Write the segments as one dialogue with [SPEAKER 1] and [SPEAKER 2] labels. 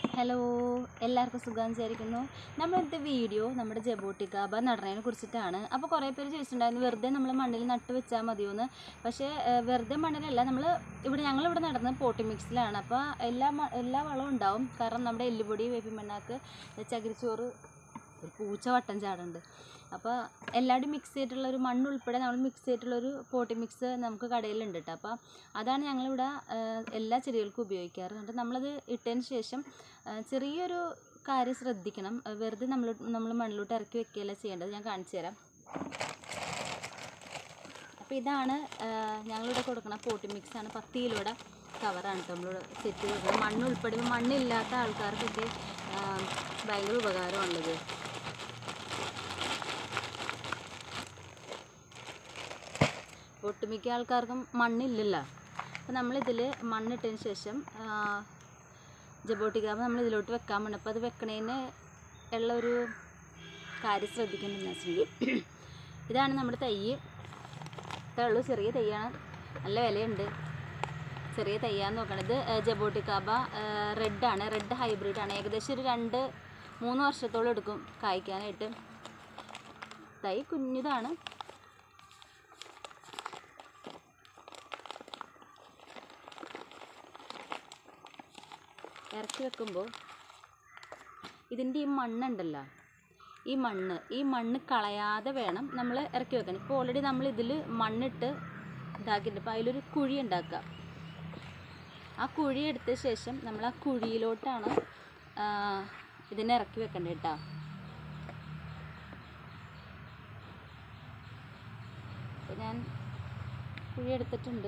[SPEAKER 1] hello എല്ലാവർക്കും സുഖം വിചാരിക്കുന്നു നമ്മളിന്നത്തെ വീഡിയോ നമ്മുടെ ജബോട്ടിക്കാബ നടണതിനെ കുറിച്ചിട്ടാണ് അപ്പോൾ കുറേ പേര് ചോദിച്ചിട്ടുണ്ടായിരുന്നു വെറുതെ നമ്മൾ മണ്ണിൽ നട്ട് വെച്ചാൽ മതിയോന്ന് പക്ഷേ ഏഹ്, വെറുതെ മണ്ണിലല്ല നമ്മൾ ഇവിടെ ഞങ്ങളിവിടെ നടന്നത് പോട്ടി മിക്സിലാണ് അപ്പോൾ എല്ലാ മ- എല്ലാ വളവും ഉണ്ടാവും കാരണം നമ്മുടെ എല്ലുപൊടി വേപ്പിൻ മണ്ണാക്ക് ചകിരിച്ചോറ് ഒരു പൂച്ച വട്ടം ചാടുണ്ട് അപ്പോൾ എല്ലാവരും മിക്സ് ചെയ്തിട്ടുള്ള ഒരു മണ്ണ് ഉൾപ്പെടെ നമ്മൾ മിക്സ് ചെയ്തിട്ടുള്ള ഒരു പോട്ടി മിക്സ് നമുക്ക് കടയിലുണ്ട് കേട്ടോ അപ്പോൾ അതാണ് ഞങ്ങളിവിടെ ആ, എല്ലാ ചെടികൾക്കും ഉപയോഗിക്കാറ് എന്നിട്ട് നമ്മളത് ഇട്ടതിന് ശേഷം ആ, ചെറിയൊരു കാര്യം ശ്രദ്ധിക്കണം ആ, വെറുതെ നമ്മൾ നമ്മൾ മണ്ണിലോട്ട് ഇറക്കി വെക്കുകയല്ല ചെയ്യേണ്ടത് ഞാൻ കാണിച്ചു തരാം അപ്പോൾ ഇതാണ് ആ, ഞങ്ങളിവിടെ കൊടുക്കുന്ന പോട്ടി മിക്സ് ആണ് പത്ത് കിലോയുടെ കവറാണ് കേട്ടോ നമ്മളിവിടെ സെറ്റ് കൊടുക്കുന്നത് മണ്ണ് ഉൾപ്പെടുമ്പോൾ മണ്ണില്ലാത്ത ആൾക്കാർക്കൊക്കെ ആ, ഭയങ്കര ഉപകാരമാണുള്ളത് ഒട്ടുമിക്ക ആൾക്കാർക്കും മണ്ണില്ലല്ലോ അപ്പോൾ നമ്മളിതിൽ മണ്ണിട്ടതിന് ശേഷം ജബോട്ടിക്കാവ് നമ്മൾ ഇതിലോട്ട് വെക്കാൻ വേണം അപ്പോൾ അത് വെക്കണതിന് ഉള്ള ഒരു കാര്യം ശ്രദ്ധിക്കേണ്ടതെന്ന് വെച്ചിട്ടുണ്ടെങ്കിൽ ഇതാണ് നമ്മുടെ തൈ ഇത്രേ ഉള്ളൂ ചെറിയ തൈയാണ് നല്ല വിലയുണ്ട് ചെറിയ തൈയാന്ന് നോക്കണം ഇത് ജബോട്ടിക്കാബ റെഡാണ് റെഡ് ഹൈബ്രിഡ് ആണ് ഏകദേശം ഒരു രണ്ട് മൂന്ന് വർഷത്തോളം എടുക്കും കായ്ക്കാനായിട്ട് തൈ കുഞ്ഞിതാണ് ഇറക്കി വെക്കുമ്പോൾ ഇതിൻ്റെ ഈ മണ്ണുണ്ടല്ലോ ഈ മണ്ണ് ഈ മണ്ണ് കളയാതെ വേണം നമ്മൾ ഇറക്കി വെക്കാൻ ഇപ്പോൾ ഓൾറെഡി നമ്മൾ ഇതിൽ മണ്ണിട്ട് ഇതാക്കിയിട്ടുണ്ട് അപ്പോൾ അതിലൊരു കുഴി ഉണ്ടാക്കുക ആ കുഴി എടുത്ത ശേഷം നമ്മൾ ആ കുഴിയിലോട്ടാണ് ആ, ഇതിനെ ഇറക്കി വെക്കേണ്ടത് കേട്ടോ അപ്പോൾ ഞാൻ കുഴി എടുത്തിട്ടുണ്ട്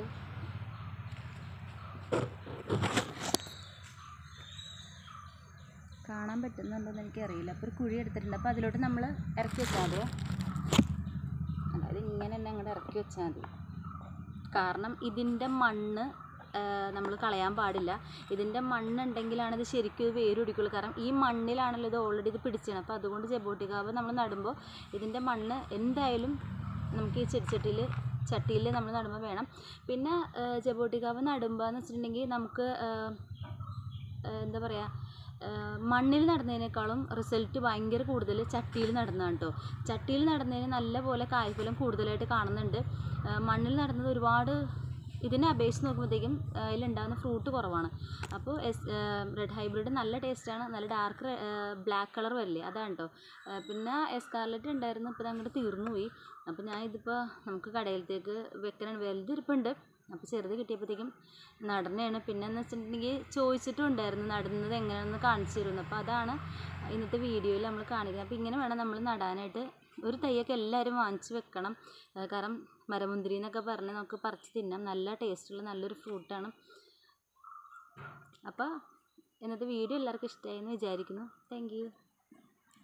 [SPEAKER 1] കാണാൻ പറ്റുന്നുണ്ടോയെന്ന് എനിക്കറിയില്ല അപ്പോൾ ഒരു കുഴി എടുത്തിട്ടുണ്ട് അപ്പോൾ അതിലോട്ട് നമ്മൾ ഇറക്കി വെച്ചാൽ മതി അതായത് ഇങ്ങനെ തന്നെ അങ്ങോട്ട് ഇറക്കി വെച്ചാൽ മതി കാരണം ഇതിൻ്റെ മണ്ണ് നമ്മൾ കളയാൻ പാടില്ല ഇതിൻ്റെ മണ്ണുണ്ടെങ്കിലാണ് ഇത് ശരിക്കും ഇത് വേര് പിടിക്കുള്ളൂ കാരണം ഈ മണ്ണിലാണല്ലോ ഇത് ഓൾറെഡി ഇത് പിടിച്ചത് അപ്പോൾ അതുകൊണ്ട് ജബോട്ടിക്കാവ് നമ്മൾ നടുമ്പോൾ ഇതിൻ്റെ മണ്ണ് എന്തായാലും നമുക്ക് ഈ ചെടിച്ചട്ടിയിൽ ചട്ടിയിൽ നമ്മൾ നടുമ്പോൾ വേണം പിന്നെ ജബോട്ടിക്കാവ് നടുമ്പോൾ എന്ന് വെച്ചിട്ടുണ്ടെങ്കിൽ നമുക്ക് ആ, ഏഹ് എന്താ പറയുക ഏഹ് മണ്ണിൽ നടുന്നതിനേക്കാളും റിസൾട്ട് ഭയങ്കര കൂടുതൽ ചട്ടിയിൽ നടുന്നതാണ് കേട്ടോ ചട്ടിയിൽ നടുന്നതിന് നല്ല പോലെ കായ്ഫലം കൂടുതലായിട്ട് കാണുന്നുണ്ട് ഏഹ് മണ്ണിൽ നടുന്നത് ഒരുപാട് ഇതിനെ അപേക്ഷിച്ച് നോക്കുമ്പോഴത്തേക്കും ഏഹ് അതിലുണ്ടാകുന്ന ഫ്രൂട്ട് കുറവാണ് അപ്പോൾ എസ് റെഡ് ഹൈബ്രിഡ് നല്ല ടേസ്റ്റാണ് നല്ല ഡാർക്ക് ബ്ലാക്ക് കളർ വരില്ലേ അതാണ് കേട്ടോ ഏഹ് പിന്നെ എസ്കാർലറ്റ് ഉണ്ടായിരുന്നു ഇപ്പോൾ അങ്ങോട്ട് തീർന്നു പോയി അപ്പോൾ ഞാൻ ഇതിപ്പോൾ നമുക്ക് കടയിലത്തേക്ക് വെക്കണം വലുതിരിപ്പുണ്ട് അപ്പോൾ ചെറുത് കിട്ടിയപ്പോഴത്തേക്കും നടനെയാണ് പിന്നെ എന്ന് വെച്ചിട്ടുണ്ടെങ്കിൽ ചോദിച്ചിട്ടും ഉണ്ടായിരുന്നു നടുന്നത് എങ്ങനെയാണെന്ന് കാണിച്ചു തരുന്നു അപ്പോൾ അതാണ് ഇന്നത്തെ വീഡിയോയിൽ നമ്മൾ കാണിക്കുന്നത് അപ്പോൾ ഇങ്ങനെ വേണം നമ്മൾ നടാനായിട്ട് ഒരു തൈയൊക്കെ എല്ലാവരും വാങ്ങിച്ച് വെക്കണം ആ, കാരണം മരമുന്തിരി എന്നൊക്കെ പറഞ്ഞ് നമുക്ക് പറിച്ച് തിന്നാം നല്ല ടേസ്റ്റുള്ള നല്ലൊരു ഫ്രൂട്ടാണ് അപ്പോൾ ഇന്നത്തെ വീഡിയോ എല്ലാവർക്കും ഇഷ്ടമായി എന്ന് വിചാരിക്കുന്നു താങ്ക് യു